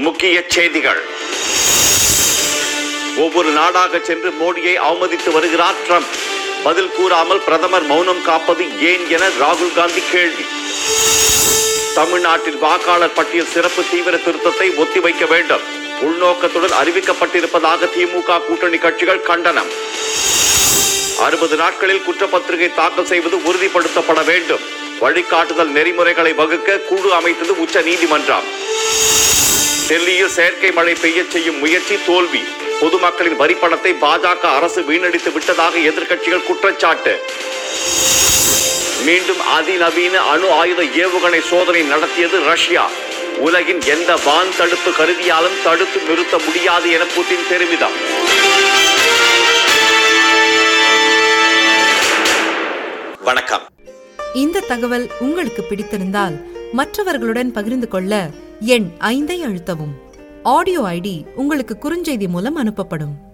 முக்கிய செய்திகள் ஒவ்வொரு நாடாக சென்று மோடியை அவமதித்து வருகிறார் ட்ரம்ப் பதில் கூறாமல் பிரதமர் மௌனம் காப்பது ஏன் என ராகுல் காந்தி கேள்வி தமிழ்நாட்டில் வாக்காளர் பட்டியல் சிறப்பு தீவிர திருத்தத்தை ஒத்திவைக்க வேண்டும் உள்நோக்கத்துடன் அறிவிக்கப்பட்டிருப்பதாக திமுக கூட்டணி கட்சிகள் கண்டனம் அறுபது நாட்களில் குற்றப்பத்திரிகை தாக்கல் செய்வது உறுதிப்படுத்தப்பட வேண்டும் வழிகாட்டுதல் நெறிமுறைகளை வகுக்க குழு அமைத்தது உச்ச நீதிமன்றம் டெல்லியில் செயற்கை மழை பெய்யச் செய்யும் முயற்சி தோல்வி பொதுமக்களின் வரிப்பணத்தை பாஜக அரசு வீணடித்து விட்டதாக எதிர்க்கட்சிகள் குற்றச்சாட்டு மீண்டும் அதிநவீன அணு ஆயுத ஏவுகணை சோதனை நடத்தியது ரஷ்யா உலகின் எந்த வான் தடுப்பு கருவியாலும் தடுத்து நிறுத்த முடியாது என புட்டின் பெருமிதம் வணக்கம் இந்த தகவல் உங்களுக்கு பிடித்திருந்தால் மற்றவர்களுடன் பகிர்ந்து கொள்ள எண் ஐந்தை அழுத்தவும் ஆடியோ ஐடி உங்களுக்கு குறுஞ்செய்தி மூலம் அனுப்பப்படும்